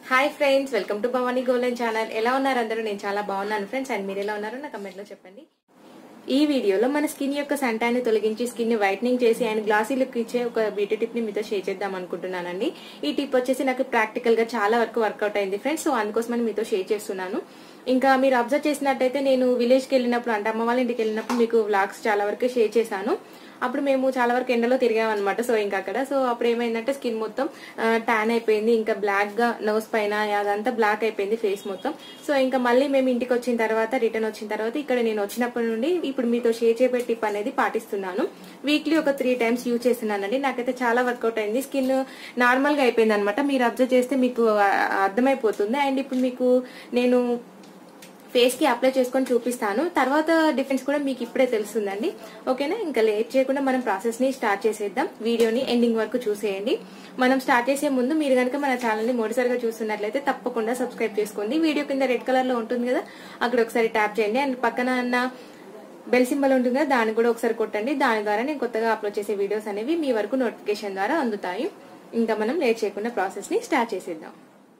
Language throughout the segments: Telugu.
hi friends welcome to Bhavani golden channel ఎలా ఉన్నారు అందరూ నేను చాలా బాగున్నాను ఫ్రెండ్స్ అండ్ మీరు ఎలా ఉన్నారో నా కమెంట్ లో చెప్పండి ఈ వీడియోలో మన స్కిన్ యొక్క సంటాన్ని తొలగించి స్కిన్ ని వైట్నింగ్ చేసి అండ్ గ్లాసీ లుక్ ఇచ్చే ఒక బ్యూటీ టిప్ ని మీతో షేర్ చేద్దాం అనుకుంటున్నానండి ఈ టిప్ వచ్చేసి నాకు ప్రాక్టికల్ గా చాలా వరకు వర్కౌట్ అయింది ఫ్రెండ్స్ సో అందుకోసమని మీతో షేర్ చేస్తున్నాను ఇంకా మీరు అబ్జర్వ్ చేసినట్టయితే నేను విలేజ్ కి వెళ్ళినప్పుడు అంటే అమ్మ వాళ్ళ ఇంటికి వెళ్ళినప్పుడు మీకు వ్లాగ్స్ చాలా వరకు షేర్ చేశాను అప్పుడు మేము చాలా వరకు ఎండలో తిరిగాం అనమాట సో ఇంకా అక్కడ సో అప్పుడు ఏమైందంటే స్కిన్ మొత్తం ట్యాన్ అయిపోయింది ఇంకా బ్లాక్ గా నోస్ పైన అదంతా బ్లాక్ అయిపోయింది ఫేస్ మొత్తం సో ఇంకా మళ్ళీ మేము ఇంటికి వచ్చిన తర్వాత రిటర్న్ వచ్చిన తర్వాత ఇక్కడ నేను వచ్చినప్పటి నుండి ఇప్పుడు మీతో షేర్ చేపే టిప్ అనేది పాటిస్తున్నాను వీక్లీ ఒక త్రీ టైమ్స్ యూజ్ చేస్తున్నానండి నాకైతే చాలా వర్కౌట్ అయింది స్కిన్ నార్మల్ గా అయిపోయింది అనమాట మీరు అబ్జర్వ్ చేస్తే మీకు ఆ, అర్థమైపోతుంది అండ్ ఇప్పుడు మీకు నేను ఫేస్ కి అప్లై చేసుకొని చూపిస్తాను తర్వాత డిఫరెన్స్ కూడా మీకు ఇప్పుడే తెలుస్తుందండి ఓకేనా ఇంకా లేట్ చేయకుండా మనం ప్రాసెస్ ని స్టార్ట్ చేసేద్దాం వీడియోని ఎండింగ్ వరకు చూసేయండి మనం స్టార్ట్ చేసే ముందు మీరు కనుక మన ఛానల్ ని మొదటిసారిగా చూస్తున్నట్లయితే తప్పకుండా సబ్స్క్రైబ్ చేసుకోండి వీడియో కింద రెడ్ కలర్ లో ఉంటుంది కదా అక్కడ ఒకసారి ట్యాప్ చేయండి అండ్ పక్కన ఉన్న బెల్ సింబల్ ఉంటుంది కదా దాన్ని కూడా ఒకసారి కొట్టండి దాని ద్వారా నేను కొత్తగా అప్లోడ్ చేసే వీడియోస్ అనేవి మీ వరకు నోటిఫికేషన్ ద్వారా అందుతాయి ఇంకా మనం లేట్ చేయకుండా ప్రాసెస్ ని స్టార్ట్ చేసేద్దాం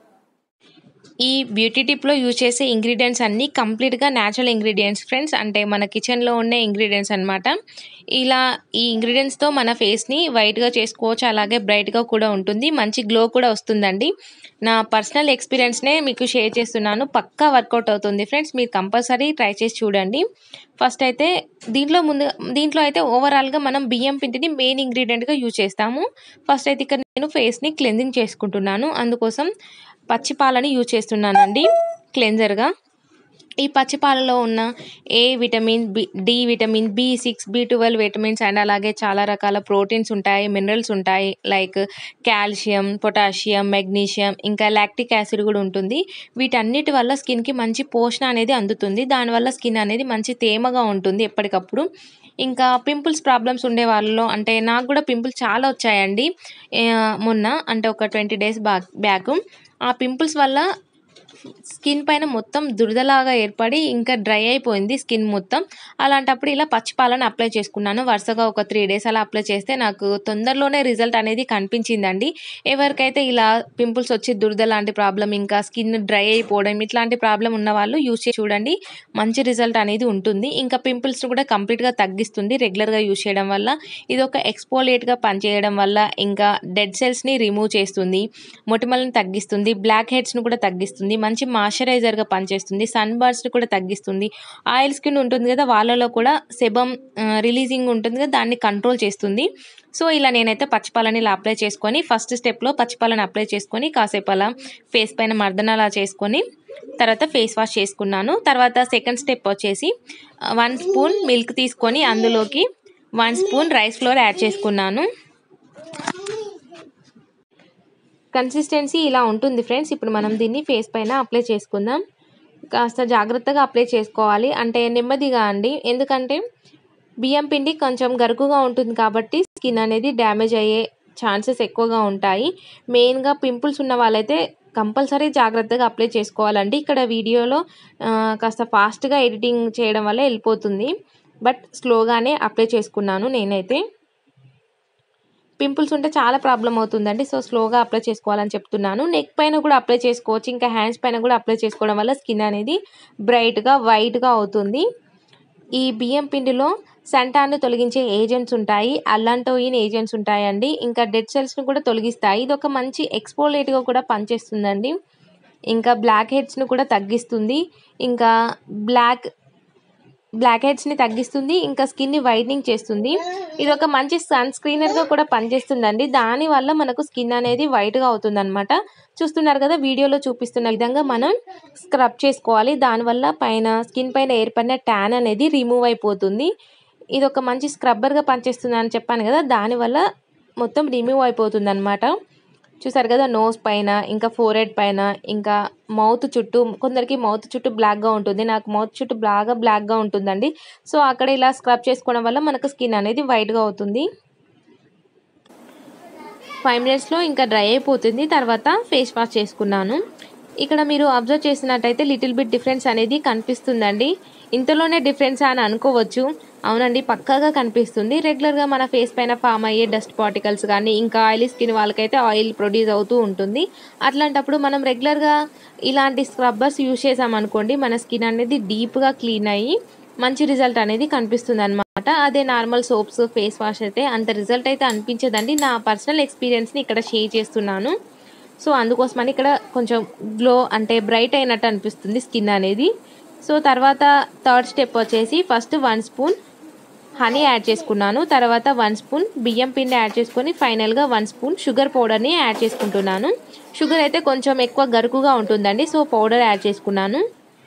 ఈ బ్యూటీ టిప్లో యూజ్ చేసే ఇంగ్రీడియంట్స్ అన్నీ కంప్లీట్గా న్యాచురల్ ఇంగ్రీడియంట్స్ ఫ్రెండ్స్ అంటే మన కిచెన్లో ఉండే ఇంగ్రీడియంట్స్ అనమాట ఇలా ఈ ఇంగ్రీడియంట్స్తో మన ఫేస్ని వైట్గా చేసుకోవచ్చు అలాగే బ్రైట్గా కూడా ఉంటుంది మంచి గ్లో కూడా వస్తుందండి నా పర్సనల్ ఎక్స్పీరియన్స్నే మీకు షేర్ చేస్తున్నాను పక్కా వర్కౌట్ అవుతుంది ఫ్రెండ్స్ మీరు కంపల్సరీ ట్రై చేసి చూడండి ఫస్ట్ అయితే దీంట్లో ముందు దీంట్లో అయితే ఓవరాల్గా మనం బియ్యం పిండిని మెయిన్ ఇంగ్రీడియంట్గా యూజ్ చేస్తాము ఫస్ట్ అయితే ఇక్కడ నేను ఫేస్ని క్లెన్జింగ్ చేసుకుంటున్నాను అందుకోసం పచ్చిపాలని యూజ్ చేస్తున్నానండి క్లెన్జర్గా ఈ పచ్చిపాలలో ఉన్న A vitamin B D vitamin B six B twelve vitamins and అలాగే చాలా రకాల ప్రోటీన్స్ ఉంటాయి మినరల్స్ ఉంటాయి లైక్ కాల్షియం పొటాషియం మెగ్నీషియం ఇంకా లాక్టిక్ యాసిడ్ కూడా ఉంటుంది వీటన్నిటి వల్ల స్కిన్కి మంచి పోషణ అనేది అందుతుంది దానివల్ల స్కిన్ అనేది మంచి తేమగా ఉంటుంది ఎప్పటికప్పుడు ఇంకా పింపుల్స్ ప్రాబ్లమ్స్ ఉండే వాళ్ళలో అంటే నాకు కూడా పింపుల్స్ చాలా వచ్చాయండి ఆ, మొన్న అంటే ఒక ట్వంటీ డేస్ బ్యాక్ బ్యాక్ ఆ పింపుల్స్ వల్ల స్కిన్ పైన మొత్తం దురదలాగా ఏర్పడి ఇంకా డ్రై అయిపోయింది స్కిన్ మొత్తం అలాంటప్పుడు ఇలా పచ్చిపాలను అప్లై చేసుకున్నాను వరుసగా ఒక త్రీ డేస్ అలా అప్లై చేస్తే నాకు తొందరలోనే రిజల్ట్ అనేది కనిపించిందండి ఎవరికైతే ఇలా పింపుల్స్ వచ్చి దురద లాంటి ప్రాబ్లం ఇంకా స్కిన్ డ్రై అయిపోవడం ఇట్లాంటి ప్రాబ్లం ఉన్న వాళ్ళు యూస్ చేసి చూడండి మంచి రిజల్ట్ అనేది ఉంటుంది ఇంకా పింపుల్స్ కూడా కంప్లీట్గా తగ్గిస్తుంది రెగ్యులర్గా యూస్ చేయడం వల్ల ఇది ఒక ఎక్స్పోలేట్గా పనిచేయడం వల్ల ఇంకా డెడ్ సెల్స్ని రిమూవ్ చేస్తుంది మొటిమలను తగ్గిస్తుంది బ్లాక్ హెడ్స్ను కూడా తగ్గిస్తుంది మంచి మాయిశ్చరైజర్గా పనిచేస్తుంది సన్ బర్న్స్ని కూడా తగ్గిస్తుంది ఆయిల్ స్కిన్ ఉంటుంది కదా వాళ్ళలో కూడా సెబమ్ రిలీజింగ్ ఉంటుంది కదా దాన్ని కంట్రోల్ చేస్తుంది సో ఇలా నేనైతే పచ్చిపాలని ఇలా అప్లై చేసుకొని ఫస్ట్ స్టెప్లో పచ్చిపాలని అప్లై చేసుకొని కాసేపు అలా ఫేస్ పైన మర్దన అలా చేసుకొని తర్వాత ఫేస్ వాష్ చేసుకున్నాను తర్వాత సెకండ్ స్టెప్ వచ్చేసి వన్ స్పూన్ మిల్క్ తీసుకొని అందులోకి one spoon rice flour add చేసుకున్నాను కన్సిస్టెన్సీ ఇలా ఉంటుంది ఫ్రెండ్స్ ఇప్పుడు మనం దీన్ని ఫేస్ పైన అప్లై చేసుకుందాం కాస్త జాగ్రత్తగా అప్లై చేసుకోవాలి అంటే నెమ్మదిగా అండి ఎందుకంటే బియ్యం పిండి కొంచెం గరుకుగా ఉంటుంది కాబట్టి స్కిన్ అనేది డ్యామేజ్ అయ్యే ఛాన్సెస్ ఎక్కువగా ఉంటాయి మెయిన్గా పింపుల్స్ ఉన్న వాళ్ళైతే కంపల్సరీ జాగ్రత్తగా అప్లై చేసుకోవాలండి ఇక్కడ వీడియోలో ఆ, కాస్త ఫాస్ట్గా ఎడిటింగ్ చేయడం వల్ల వెళ్ళిపోతుంది బట్ స్లోగానే అప్లై చేసుకున్నాను నేనైతే పింపుల్స్ ఉంటే చాలా ప్రాబ్లం అవుతుందండి సో స్లోగా అప్లై చేసుకోవాలని చెప్తున్నాను నెక్ పైన కూడా అప్లై చేసుకోవచ్చు ఇంకా హ్యాండ్స్ పైన కూడా అప్లై చేసుకోవడం వల్ల స్కిన్ అనేది బ్రైట్గా వైట్గా అవుతుంది ఈ బియ్యం పిండిలో సంటాన్ని తొలగించే ఏజెంట్స్ ఉంటాయి అల్లంటోయిన్ ఏజెంట్స్ ఉంటాయండి ఇంకా డెడ్ సెల్స్ని కూడా తొలగిస్తాయి ఇది ఒక మంచి ఎక్స్పోలేట్గా కూడా పనిచేస్తుందండి ఇంకా బ్లాక్ హెడ్స్ని కూడా తగ్గిస్తుంది ఇంకా బ్లాక్ బ్లాక్ హెడ్స్ని తగ్గిస్తుంది ఇంకా స్కిన్ని వైట్నింగ్ చేస్తుంది ఇది ఒక మంచి సన్ స్క్రీనర్గా కూడా పనిచేస్తుందండి దానివల్ల మనకు స్కిన్ అనేది వైట్గా అవుతుంది అనమాట చూస్తున్నారు కదా వీడియోలో చూపిస్తున్న విధంగా మనం స్క్రబ్ చేసుకోవాలి దానివల్ల పైన స్కిన్ పైన ఏర్పడిన ట్యాన్ అనేది రిమూవ్ అయిపోతుంది ఇది ఒక మంచి స్క్రబ్బర్గా పనిచేస్తుంది అని చెప్పాను కదా దానివల్ల మొత్తం రిమూవ్ అయిపోతుంది అనమాట చూసారు కదా నోస్ పైన ఇంకా ఫోర్ హెడ్ పైన ఇంకా మౌత్ చుట్టూ కొందరికి మౌత్ చుట్టూ బ్లాక్గా ఉంటుంది నాకు మౌత్ చుట్టూ బాగా బ్లాక్గా ఉంటుందండి సో అక్కడ ఇలా స్క్రబ్ చేసుకోవడం వల్ల మనకు స్కిన్ అనేది వైట్గా అవుతుంది ఫైవ్ మినిట్స్లో ఇంకా డ్రై అయిపోతుంది తర్వాత ఫేస్ వాష్ చేసుకున్నాను ఇక్కడ మీరు అబ్జర్వ్ చేసినట్టయితే లిటిల్ బిట్ డిఫరెన్స్ అనేది కనిపిస్తుందండి ఇంతలోనే డిఫరెన్స్ అని అనుకోవచ్చు అవునండి పక్కాగా కనిపిస్తుంది రెగ్యులర్గా మన ఫేస్ పైన ఫామ్ అయ్యే డస్ట్ పార్టికల్స్ కానీ ఇంకా ఆయిలీ స్కిన్ వాళ్ళకైతే ఆయిల్ ప్రొడ్యూస్ అవుతూ ఉంటుంది అట్లాంటప్పుడు మనం రెగ్యులర్గా ఇలాంటి స్క్రబ్బర్స్ యూజ్ చేసామనుకోండి మన స్కిన్ అనేది డీప్గా క్లీన్ అయ్యి మంచి రిజల్ట్ అనేది కనిపిస్తుంది అనమాట అదే నార్మల్ సోప్స్ ఫేస్ వాష్ అయితే అంత రిజల్ట్ అయితే అనిపించదండి నా పర్సనల్ ఎక్స్పీరియన్స్ని ఇక్కడ షేర్ చేస్తున్నాను సో అందుకోసమని ఇక్కడ కొంచెం గ్లో అంటే బ్రైట్ అయినట్టు అనిపిస్తుంది స్కిన్ అనేది సో తర్వాత థర్డ్ స్టెప్ వచ్చేసి first one spoon honey add చేసుకున్నాను తర్వాత వన్ స్పూన్ బియ్యం పిండి యాడ్ చేసుకొని ఫైనల్గా వన్ స్పూన్ షుగర్ పౌడర్ని యాడ్ చేసుకుంటున్నాను షుగర్ అయితే కొంచెం ఎక్కువ గరుకుగా ఉంటుందండి సో పౌడర్ యాడ్ చేసుకున్నాను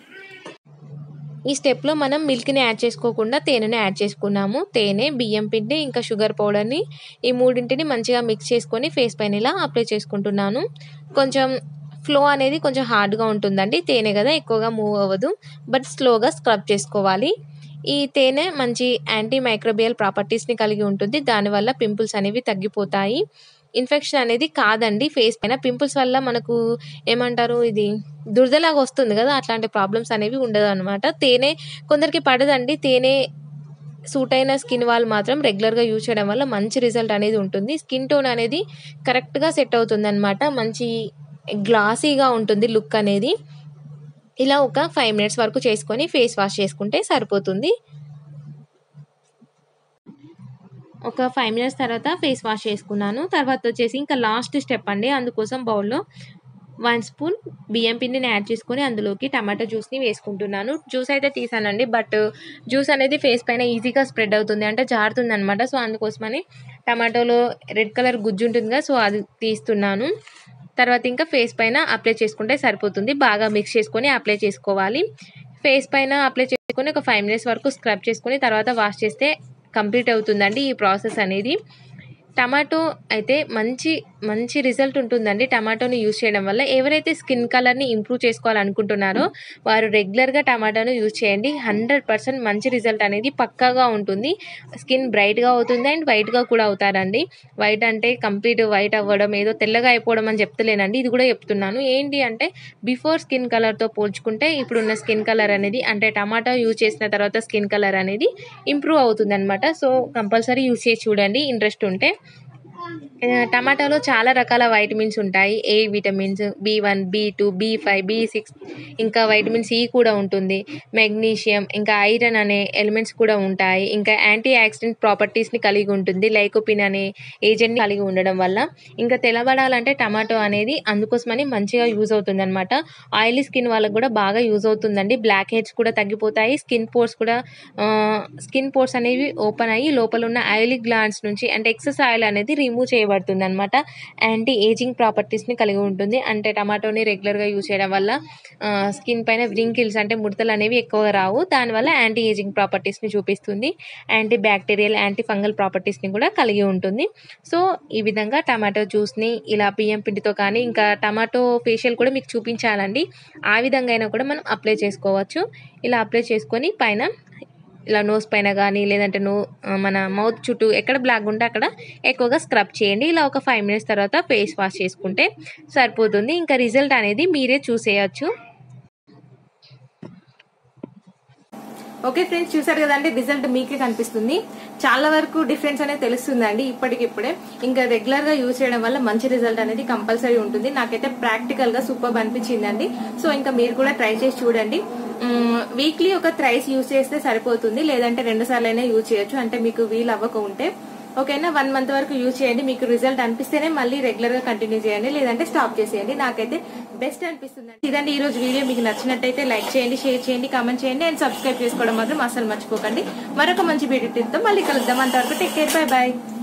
ఈ స్టెప్లో మనం మిల్క్ని యాడ్ చేసుకోకుండా తేనెని యాడ్ చేసుకున్నాము తేనె బియ్యం పిండి ఇంకా షుగర్ పౌడర్ని ఈ మూడింటిని మంచిగా మిక్స్ చేసుకొని ఫేస్ పైన ఇలా అప్లై చేసుకుంటున్నాను కొంచెం ఫ్లో అనేది కొంచెం హార్డ్గా ఉంటుందండి తేనె కదా ఎక్కువగా మూవ్ అవ్వదు బట్ స్లోగా స్క్రబ్ చేసుకోవాలి ఈ తేనె మంచి యాంటీ మైక్రోబియల్ ప్రాపర్టీస్ని కలిగి ఉంటుంది దానివల్ల పింపుల్స్ అనేవి తగ్గిపోతాయి ఇన్ఫెక్షన్ అనేది కాదండి ఫేస్ పైన పింపుల్స్ వల్ల మనకు ఏమంటారు ఇది దురదలాగా వస్తుంది కదా అట్లాంటి ప్రాబ్లమ్స్ అనేవి ఉండదు అనమాట తేనె కొందరికి పడదండి తేనె సూట్ అయిన స్కిన్ వాళ్ళు మాత్రం రెగ్యులర్గా యూజ్ చేయడం వల్ల మంచి రిజల్ట్ అనేది ఉంటుంది స్కిన్ టోన్ అనేది కరెక్ట్గా సెట్ అవుతుంది అనమాట మంచి గ్లాసీగా ఉంటుంది లుక్ అనేది ఇలా ఒక ఫైవ్ మినిట్స్ వరకు చేసుకొని ఫేస్ వాష్ చేసుకుంటే సరిపోతుంది ఒక ఫైవ్ మినిట్స్ తర్వాత ఫేస్ వాష్ చేసుకున్నాను తర్వాత వచ్చేసి ఇంకా లాస్ట్ స్టెప్ అండి అందుకోసం బౌల్లో వన్ స్పూన్ బియ్యం పిండిని యాడ్ చేసుకొని అందులోకి టమాటో జ్యూస్ని వేసుకుంటున్నాను జ్యూస్ అయితే తీసానండి బట్ జ్యూస్ అనేది ఫేస్ పైన ఈజీగా స్ప్రెడ్ అవుతుంది అంటే జారుతుంది అనమాట సో అందుకోసమని టమాటోలో రెడ్ కలర్ గుజ్జు ఉంటుంది కదా సో అది తీస్తున్నాను తర్వాత ఇంకా ఫేస్ పైన అప్లై చేసుకుంటే సరిపోతుంది బాగా మిక్స్ చేసుకొని అప్లై చేసుకోవాలి ఫేస్ పైన అప్లై చేసుకొని ఒక ఫైవ్ మినిట్స్ వరకు స్క్రబ్ చేసుకొని తర్వాత వాష్ చేస్తే కంప్లీట్ అవుతుందండి ఈ ప్రాసెస్ అనేది టమాటో అయితే మంచి మంచి రిజల్ట్ ఉంటుందండి టమాటోని యూజ్ చేయడం వల్ల ఎవరైతే స్కిన్ కలర్ని ఇంప్రూవ్ చేసుకోవాలనుకుంటున్నారో వారు రెగ్యులర్గా టమాటోను యూజ్ చేయండి హండ్రెడ్ పర్సెంట్ మంచి రిజల్ట్ అనేది పక్కాగా ఉంటుంది స్కిన్ బ్రైట్గా అవుతుంది అండ్ వైట్గా కూడా అవుతారండి వైట్ అంటే కంప్లీట్ వైట్ అవ్వడం ఏదో తెల్లగా అయిపోవడం అని చెప్తలేనండి ఇది కూడా చెప్తున్నాను ఏంటి అంటే బిఫోర్ స్కిన్ కలర్తో పోల్చుకుంటే ఇప్పుడున్న స్కిన్ కలర్ అనేది అంటే టమాటా యూజ్ చేసిన తర్వాత స్కిన్ కలర్ అనేది ఇంప్రూవ్ అవుతుంది అనమాట సో కంపల్సరీ యూజ్ చేసి చూడండి ఇంట్రెస్ట్ ఉంటే టమాటాలో చాలా రకాల వైటమిన్స్ ఉంటాయి A vitamins B one B two B five B six ఇంకా వైటమిన్ సి కూడా ఉంటుంది మెగ్నీషియం ఇంకా ఐరన్ అనే ఎలిమెంట్స్ కూడా ఉంటాయి ఇంకా యాంటీ ఆక్సిడెంట్ ప్రాపర్టీస్ని కలిగి ఉంటుంది లైకోపిన్ అనే ఏజెంట్ని కలిగి ఉండడం వల్ల ఇంకా తెల్లబడాలంటే టమాటో అనేది అందుకోసమని మంచిగా యూజ్ అవుతుంది అనమాట ఆయిలీ స్కిన్ వాళ్ళకి కూడా బాగా యూజ్ అవుతుందండి బ్లాక్ హెడ్స్ కూడా తగ్గిపోతాయి స్కిన్ పోర్స్ కూడా స్కిన్ పోర్స్ అనేవి ఓపెన్ అయ్యి లోపల ఉన్న ఆయిలీ గ్లాండ్స్ నుంచి అంటే ఎక్సెస్ ఆయిల్ అనేది రిమూవ్ చేయబడుతుంది అనమాట యాంటీ ఏజింగ్ ప్రాపర్టీస్ని కలిగి ఉంటుంది అంటే టమాటోని రెగ్యులర్గా యూజ్ చేయడం వల్ల స్కిన్ పైన వ్రింకిల్స్ అంటే ముడతలు అనేవి ఎక్కువగా రావు దానివల్ల యాంటీ ఏజింగ్ ప్రాపర్టీస్ని చూపిస్తుంది యాంటీ బ్యాక్టీరియల్ యాంటీ ఫంగల్ ప్రాపర్టీస్ని కూడా కలిగి ఉంటుంది సో ఈ విధంగా టమాటో జ్యూస్ని ఇలా బియ్యం పిండితో కానీ ఇంకా టమాటో ఫేషియల్ కూడా మీకు చూపించాలండి ఆ విధంగా అయినా కూడా మనం అప్లై చేసుకోవచ్చు ఇలా అప్లై చేసుకొని పైన ఇలా నోస్ పైన కానీ లేదంటే నో మన మౌత్ చుట్టూ ఎక్కడ బ్లాక్ ఉంటే అక్కడ ఎక్కువగా స్క్రబ్ చేయండి ఇలా ఒక ఫైవ్ మినిట్స్ తర్వాత ఫేస్ వాష్ చేసుకుంటే సరిపోతుంది ఇంకా రిజల్ట్ అనేది మీరే చూసేయచ్చు ఓకే ఫ్రెండ్స్ చూసారు కదండి రిజల్ట్ మీకే కనిపిస్తుంది చాలా వరకు డిఫరెన్స్ అనేది తెలుస్తుందండి ఇప్పటికిప్పుడే ఇంకా రెగ్యులర్ గా యూజ్ చేయడం వల్ల మంచి రిజల్ట్ అనేది కంపల్సరీ ఉంటుంది నాకైతే ప్రాక్టికల్ గా సూపర్ అనిపించిందండి సో ఇంకా మీరు కూడా ట్రై చేసి చూడండి వీక్లీ ఒక థ్రైస్ యూజ్ చేస్తే సరిపోతుంది లేదంటే రెండు సార్లు అయినా యూజ్ చేయొచ్చు అంటే మీకు వీలు అవ్వక ఉంటే ఓకేనా వన్ మంత్ వరకు యూజ్ చేయండి మీకు రిజల్ట్ అనిపిస్తేనే మళ్ళీ రెగ్యులర్ గా కంటిన్యూ చేయండి లేదంటే స్టాప్ చేసేయండి నాకైతే బెస్ట్ అనిపిస్తుంది ఇదండి ఈ రోజు వీడియో మీకు నచ్చినట్టయితే లైక్ చేయండి షేర్ చేయండి కామెంట్ చేయండి అండ్ సబ్స్క్రైబ్ చేసుకోవడం మాత్రం అసలు మర్చిపోకండి మరొక మంచి వీడియో తో మళ్ళీ కలుద్దాం అంతవరకు టేక్ కేర్ బై బాయ్